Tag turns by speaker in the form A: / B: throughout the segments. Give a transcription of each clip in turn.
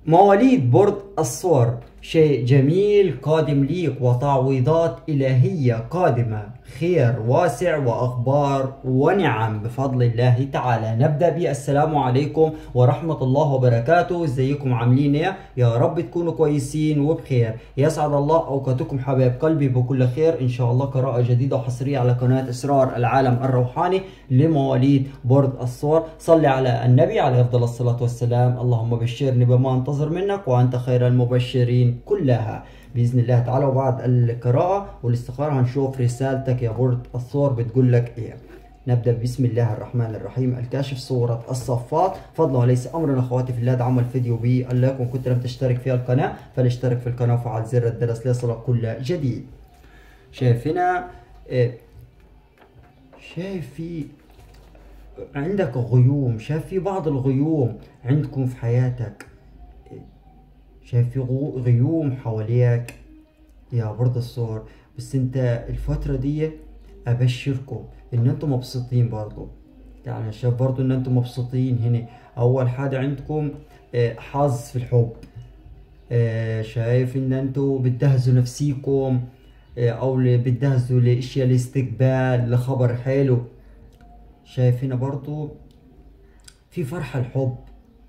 A: مواليد برج الصور شيء جميل قادم ليك وتعويضات إلهية قادمة خير واسع وأخبار ونعم بفضل الله تعالى نبدأ بالسلام عليكم ورحمة الله وبركاته ازيكم عاملين ايه يا رب تكونوا كويسين وبخير يسعد الله أوقاتكم حبايب قلبي بكل خير إن شاء الله قراءة جديدة وحصرية على قناة إسرار العالم الروحاني لمواليد برج الصور صلي على النبي عليه أفضل الصلاة والسلام اللهم بشرني بما أنتظر منك وأنت خير المبشرين كلها باذن الله تعالى وبعد القراءه والاستخاره هنشوف رسالتك يا برج الصور بتقول لك ايه نبدا بسم الله الرحمن الرحيم الكاشف سوره الصفات فضل وليس امرنا اخواتي في الله دعموا الفيديو باللايك وان كنت لم تشترك في القناه فلاشترك في القناه وفعل زر الجرس ليصلك كل جديد شايف هنا إيه شايف في عندك غيوم شايف في بعض الغيوم عندكم في حياتك شايف في غيوم حواليك يا برضه الصور بس انت الفترة دي ابشركم ان انتم مبسوطين برضه يعني شايف برضه ان انتم مبسوطين هنا اول حاجة عندكم حظ في الحب شايف ان انتم بتجهزوا نفسيكم او بتجهزوا لاشياء الاستقبال لخبر حلو شايف هنا برضه في فرحة الحب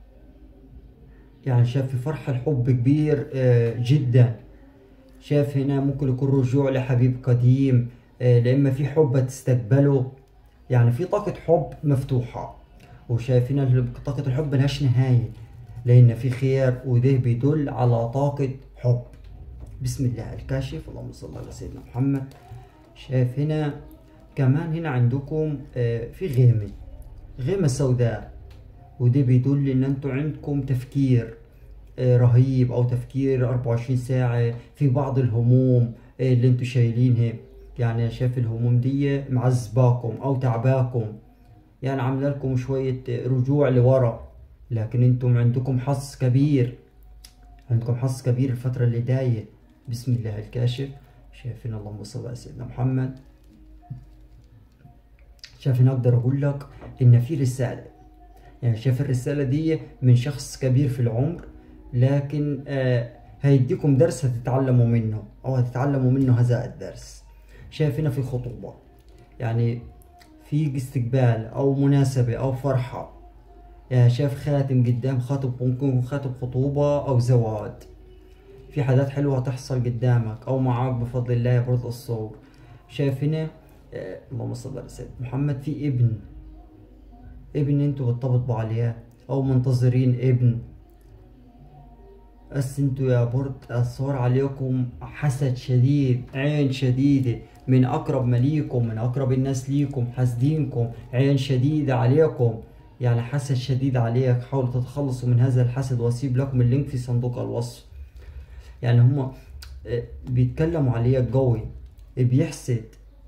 A: يعني شايف في فرحة الحب كبير جدا شايف هنا ممكن يكون رجوع لحبيب قديم لإما في حب تستقبله يعني في طاقة حب مفتوحة وشايف هنا طاقة الحب ملهاش نهاية لأن في خير وده بيدل على طاقة حب بسم الله الكاشف اللهم صل على سيدنا محمد شايف هنا كمان هنا عندكم في غيمة غيمة سوداء وده بيدل ان انتوا عندكم تفكير رهيب او تفكير 24 ساعة في بعض الهموم اللي انتوا شايلينها يعني شايف الهموم دي معذباكم او تعباكم يعني عامله لكم شوية رجوع لورا لكن انتم عندكم حظ كبير عندكم حظ كبير الفترة اللي جاية بسم الله الكاشف شايفين اللهم صل على سيدنا محمد شايفين اقدر اقول لك ان في رسالة يعني شايف الرسالة دي من شخص كبير في العمر لكن آه هيديكم درس هتتعلموا منه أو هتتعلموا منه هذا الدرس شايف هنا في خطوبة يعني في استقبال أو مناسبة أو فرحة يعني شايف خاتم قدام خاطب ممكن خاتم خطوبة أو زواج في حاجات حلوة هتحصل قدامك أو معاك بفضل الله يا برد الصور شايف هنا آه اللهم صل على سيدنا محمد في ابن ابن انتوا بتطبطبوا عليه او منتظرين ابن بس انتوا يا برد الصور عليكم حسد شديد عين شديدة من اقرب مليكم من اقرب الناس ليكم حاسدينكم عين شديدة عليكم يعني حسد شديد عليك حاولوا تتخلصوا من هذا الحسد واسيب لكم اللينك في صندوق الوصف يعني هما بيتكلموا عليك قوي بيحسد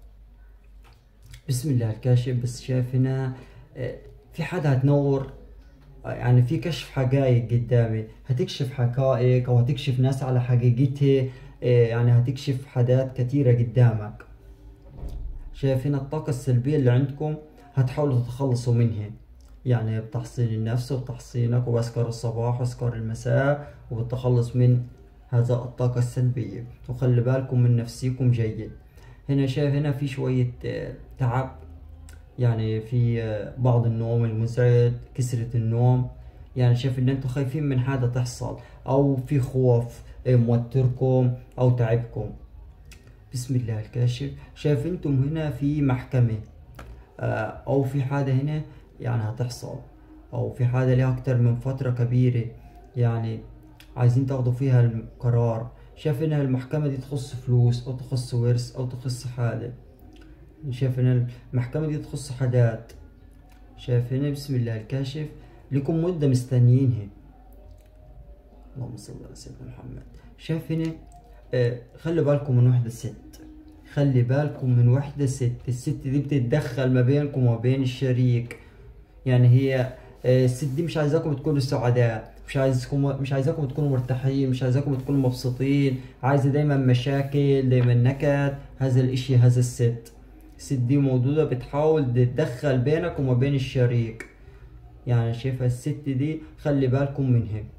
A: بسم الله الكاشف بس شايف هنا في حدا هتنور يعني في كشف حقائق قدامي هتكشف حقائق او هتكشف ناس على حقيقتها يعني هتكشف حاجات كثيرة قدامك شايف هنا الطاقة السلبية اللي عندكم هتحاولوا تتخلصوا منها يعني بتحصين النفس وتحصينك وبسكر الصباح وسكر المساء وبالتخلص من هذا الطاقة السلبية وخلي بالكم من نفسيكم جيد هنا شايف هنا في شوية تعب يعني في بعض النوم المزعج كسرة النوم يعني شايف ان انتوا خايفين من حاجة تحصل او في خوف موتركم او تعبكم بسم الله الكاشف شايف انتم هنا في محكمة او في حاجة هنا يعني هتحصل او في حاجة لها اكتر من فترة كبيرة يعني عايزين تاخدوا فيها القرار شايف ان المحكمة دي تخص فلوس او تخص ورث او تخص حاجة شايف هنا المحكمة دي تخص حاجات شايف هنا بسم الله الكاشف لكم مدة مستنيينها اللهم صل على سيدنا محمد شايف هنا آه خلي بالكم من وحدة ست خلي بالكم من وحدة ست الست دي بتتدخل ما بينكم وما بين الشريك يعني هي آه الست دي مش عايزاكم تكونوا سعداء مش عايزكم مش عايزاكم تكونوا مرتاحين مش عايزاكم تكونوا مبسوطين عايزة دايما مشاكل دايما نكد هذا الاشي هذا الست الست دي موجودة بتحاول تتدخل بينك وما بين الشريك يعني شايفة الست دي خلي بالكم منها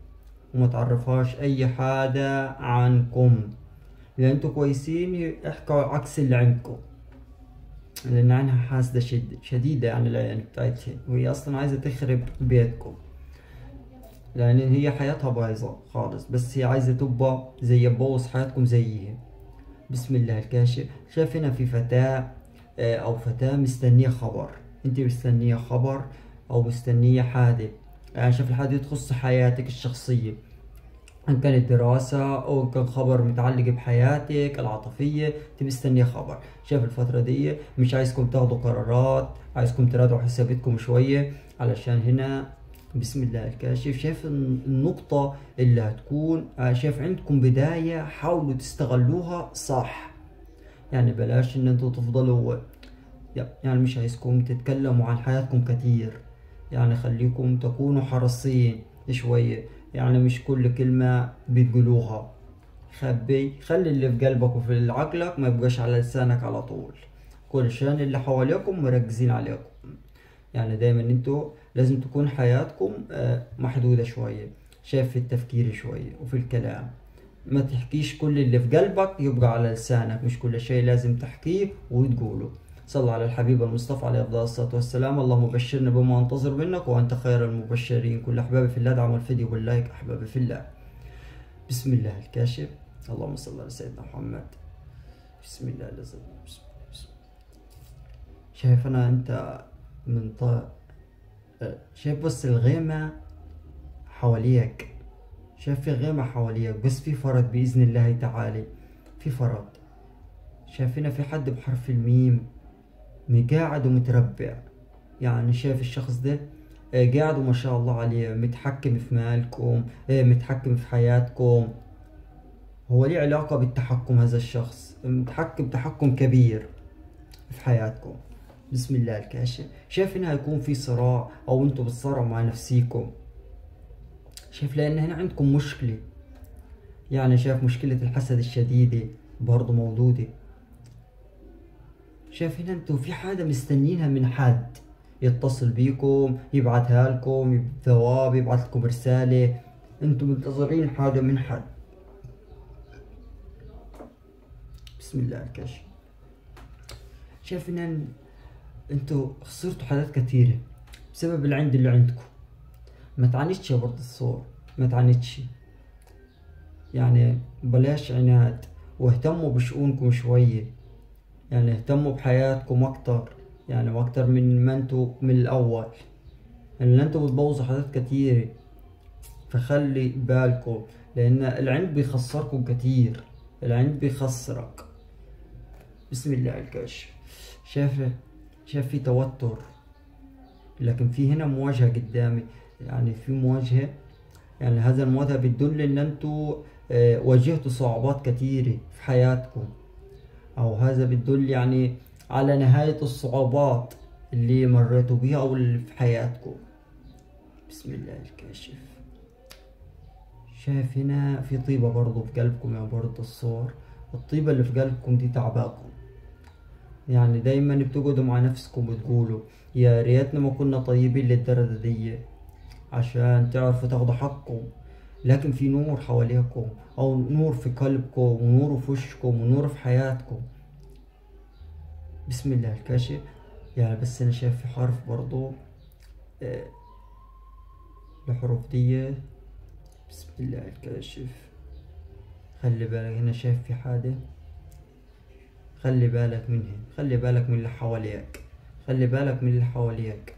A: وما تعرفهاش اي حدا عنكم اذا انتوا كويسين احكوا عكس اللي عندكم لان عنها حاسدة شد شديدة يعني العيان بتاعتها وهي اصلا عايزة تخرب بيتكم لان هي حياتها بايظة خالص بس هي عايزة تبقى زي تبوظ حياتكم زيها بسم الله الكاشف شايف هنا في فتاة آه، او فتاة مستنية خبر انت مستنية خبر او مستنية حادث يعني شايف الحادث تخص حياتك الشخصية ان كانت دراسة او ان كان خبر متعلق بحياتك العاطفية انت مستنية خبر شايف الفترة دي مش عايزكم تاخدوا قرارات عايزكم تراجعوا حساباتكم شوية علشان هنا بسم الله الكاشف شايف النقطة اللي هتكون آه، شايف عندكم بداية حاولوا تستغلوها صح يعني بلاش ان انتوا تفضلوا يعني مش عايزكم تتكلموا عن حياتكم كتير يعني خليكم تكونوا حريصين شوية يعني مش كل كلمة بتقولوها خبي خلي اللي في قلبك وفي عقلك ما يبقاش على لسانك على طول كل شان اللي حواليكم مركزين عليكم يعني دايما انتوا لازم تكون حياتكم آه، محدودة شوية شايف في التفكير شوية وفي الكلام ما تحكيش كل اللي في قلبك يبقى على لسانك مش كل شيء لازم تحكيه وتقوله صلى على الحبيب المصطفى عليه افضل الصلاه والسلام اللهم بشرنا بما انتظر منك وانت خير المبشرين كل احبابي في الله دعموا الفيديو باللايك احبابي في الله بسم الله الكاشف اللهم صل على سيدنا محمد بسم الله الذي شايف انا انت من طا شايف بص الغيمة حواليك شايف في غيمة حواليك بس في فرد بإذن الله تعالى في فرد شايفين في حد بحرف الميم قاعد ومتربع يعني شايف الشخص ده آه، قاعد وما شاء الله عليه متحكم في مالكم آه، متحكم في حياتكم هو ليه علاقة بالتحكم هذا الشخص متحكم تحكم كبير في حياتكم بسم الله الكاشف شايف انها يكون في صراع او انتوا بتصارعوا مع نفسيكم شايف لان هنا عندكم مشكلة يعني شايف مشكلة الحسد الشديدة برضو موجودة شايف هنا انتوا في حاجة مستنينها من حد يتصل بيكم يبعتها لكم ثواب يبعث لكم رسالة انتوا منتظرين حاجة من حد بسم الله الكاشف شايف ان انتوا خسرتوا حاجات كثيرة بسبب العند اللي عندكم ما تعاندش يا برد الصور ما تعاندش يعني بلاش عناد واهتموا بشؤونكم شوية يعني اهتموا بحياتكم اكتر يعني اكتر من ما انتوا من الاول لان انتوا بتبوظوا حاجات كتيرة فخلي بالكم لان العند بيخسركم كتير العند بيخسرك بسم الله الكاشف شايفه شايف في توتر لكن في هنا مواجهة قدامي يعني في مواجهة يعني هذا المواجهة بتدل ان انتوا آه، واجهتوا صعوبات كثيرة في حياتكم او هذا بتدل يعني على نهاية الصعوبات اللي مريتوا بيها او اللي في حياتكم بسم الله الكاشف شايف هنا في طيبة برضو في قلبكم يا برد الصور الطيبة اللي في قلبكم دي تعباكم يعني دايما بتقعدوا مع نفسكم وتقولوا يا ريتنا ما كنا طيبين للدرجة دي عشان تعرفوا تاخدوا حقكم لكن في نور حواليكم او نور في قلبكم ونور في وشكم ونور في حياتكم بسم الله الكاشف يعني بس انا شايف في حرف برضو آه، الحروف دي بسم الله الكاشف خلي بالك هنا شايف في حاجة خلي بالك منهم خلي بالك من اللي حواليك خلي بالك من اللي حواليك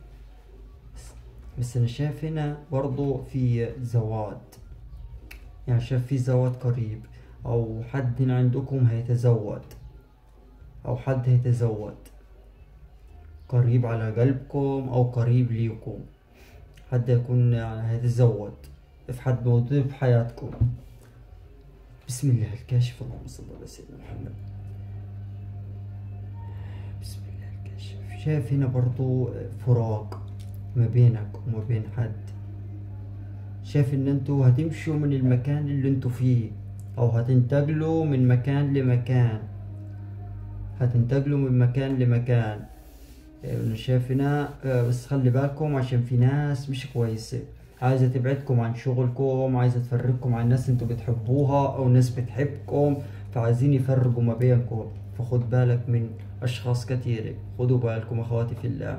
A: بس انا شايف هنا برضو في زواج يعني شايف في زواج قريب او حد هنا عندكم هيتزوج او حد هيتزوج قريب على قلبكم او قريب ليكم حد يكون يعني هيتزوج في حد موجود بحياتكم بسم الله الكاشف اللهم صل على سيدنا محمد شايف هنا برضو فراق ما بينك وما بين حد شايف ان انتوا هتمشوا من المكان اللي انتوا فيه او هتنتقلوا من مكان لمكان هتنتقلوا من مكان لمكان انا شايف هنا آه، بس خلي بالكم عشان في ناس مش كويسة عايزة تبعدكم عن شغلكم عايزة تفرقكم عن ناس انتوا بتحبوها او ناس بتحبكم فعايزين يفرقوا ما بينكم فخد بالك من اشخاص كثيرة خدوا بالكم اخواتي في الله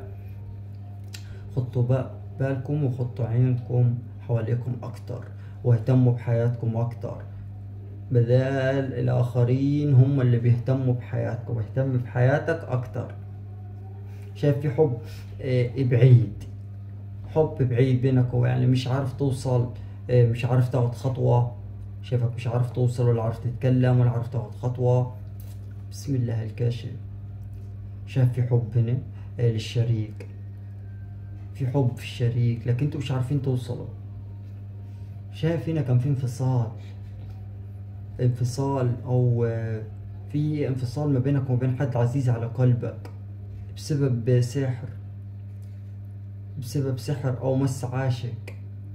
A: خطوا بالكم وخطوا عينكم حواليكم اكتر واهتموا بحياتكم اكتر بدال الاخرين هم اللي بيهتموا بحياتكم اهتم بحياتك اكتر شايف في حب آه، بعيد حب بعيد بينك يعني مش عارف توصل آه، مش عارف تاخد خطوة شايفك مش عارف توصل ولا عارف تتكلم ولا عارف تاخد خطوة بسم الله الكاشف شايف في حب هنا آه، للشريك في حب في الشريك لكن انتوا مش عارفين توصلوا شايف هنا كان في انفصال انفصال او في انفصال ما بينك وما بين حد عزيز على قلبك بسبب سحر بسبب سحر او مس عاشق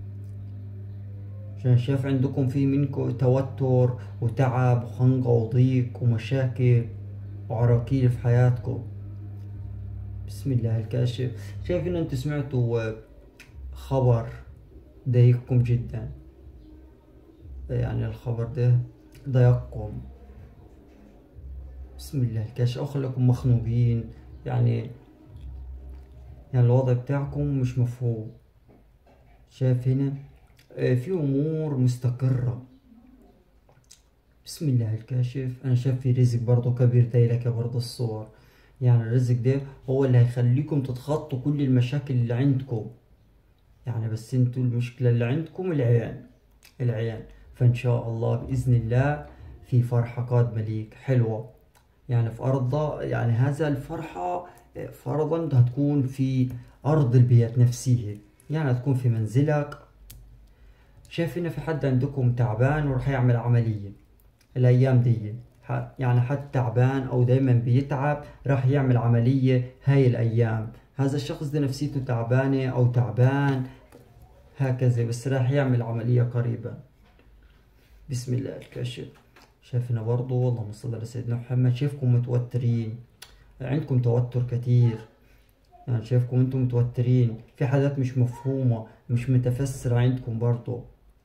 A: عشان شايف عندكم في منكم توتر وتعب وخنقة وضيق ومشاكل وعراكيل في حياتكم بسم الله الكاشف شايف ان انتوا سمعتوا خبر ضايقكم جدا يعني الخبر ده ضايقكم بسم الله الكاشف او خليكم مخنوقين يعني يعني الوضع بتاعكم مش مفهوم شايف هنا آه، في امور مستقرة بسم الله الكاشف انا شايف في رزق برضو كبير دايلك برضو الصور يعني الرزق ده هو اللي هيخليكم تتخطوا كل المشاكل اللي عندكم يعني بس انتوا المشكلة اللي عندكم العيان العيان فان شاء الله باذن الله في فرحة قادمة ليك حلوة يعني في أرض يعني هذا الفرحة فرضا هتكون في أرض البيت نفسه يعني هتكون في منزلك شايف إن في حد عندكم تعبان وراح يعمل عملية الأيام دي يعني حد تعبان أو دايما بيتعب راح يعمل عملية هاي الأيام هذا الشخص ده نفسيته تعبانة أو تعبان هكذا بس راح يعمل عملية قريبا بسم الله الكشف شايفنا برضو اللهم صل على سيدنا محمد شايفكم متوترين عندكم توتر كتير يعني شايفكم انتم متوترين في حاجات مش مفهومة مش متفسرة عندكم برضو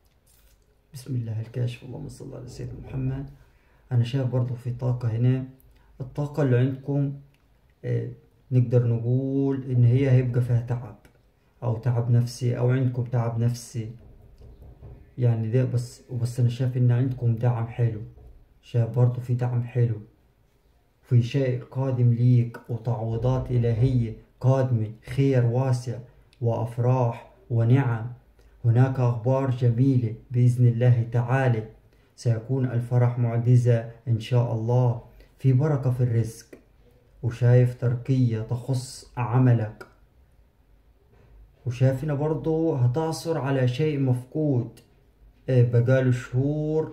A: بسم الله الكاشف اللهم صل على سيدنا محمد انا شايف برضو في طاقة هنا الطاقة اللي عندكم اه نقدر نقول ان هي هيبقى فيها تعب او تعب نفسي او عندكم تعب نفسي يعني ده بس وبس انا شايف ان عندكم دعم حلو شايف برضو في دعم حلو في شيء قادم ليك وتعويضات إلهية قادمة خير واسع وأفراح ونعم هناك أخبار جميلة بإذن الله تعالى سيكون الفرح معجزة إن شاء الله في بركة في الرزق وشايف تركية تخص عملك وشايفنا برضو هتعصر على شيء مفقود إيه، بقاله شهور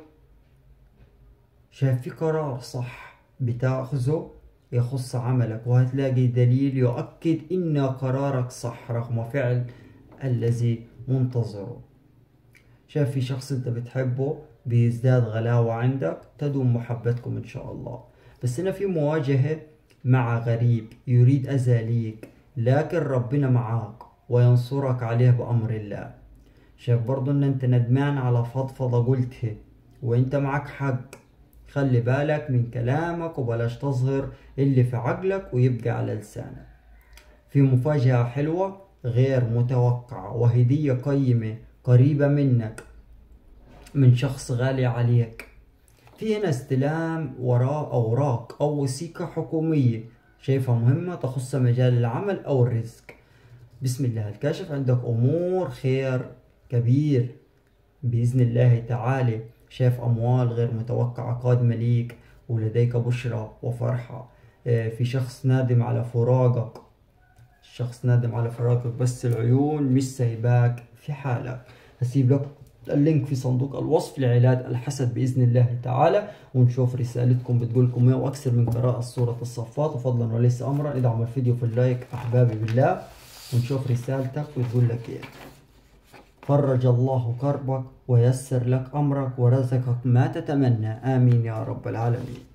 A: شايف في قرار صح بتاخذه يخص عملك وهتلاقي دليل يؤكد ان قرارك صح رغم فعل الذي منتظره شايف في شخص انت بتحبه بيزداد غلاوة عندك تدوم محبتكم ان شاء الله بس هنا في مواجهة مع غريب يريد اذى ليك لكن ربنا معاك وينصرك عليه بأمر الله شايف برضو ان انت ندمان على فضفضة قلتها وانت معك حق خلي بالك من كلامك وبلاش تظهر اللي في عقلك ويبقى على لسانك في مفاجأة حلوة غير متوقعة وهدية قيمة قريبة منك من شخص غالي عليك في هنا استلام وراء أوراق أو وثيقة حكومية شايفها مهمة تخص مجال العمل أو الرزق بسم الله الكاشف عندك أمور خير كبير بإذن الله تعالى شاف أموال غير متوقعة قادمة ليك ولديك بشرى وفرحة آه، في شخص نادم على فراقك الشخص نادم على فراقك بس العيون مش سايباك في حالك هسيب لك اللينك في صندوق الوصف لعلاج الحسد بإذن الله تعالى ونشوف رسالتكم بتقولكم ايه وأكثر من قراءة سورة الصفات وفضلا وليس أمرا ادعموا الفيديو في اللايك أحبابي بالله ونشوف رسالتك وتقول لك ايه فرج الله كربك ويسر لك أمرك ورزقك ما تتمنى آمين يا رب العالمين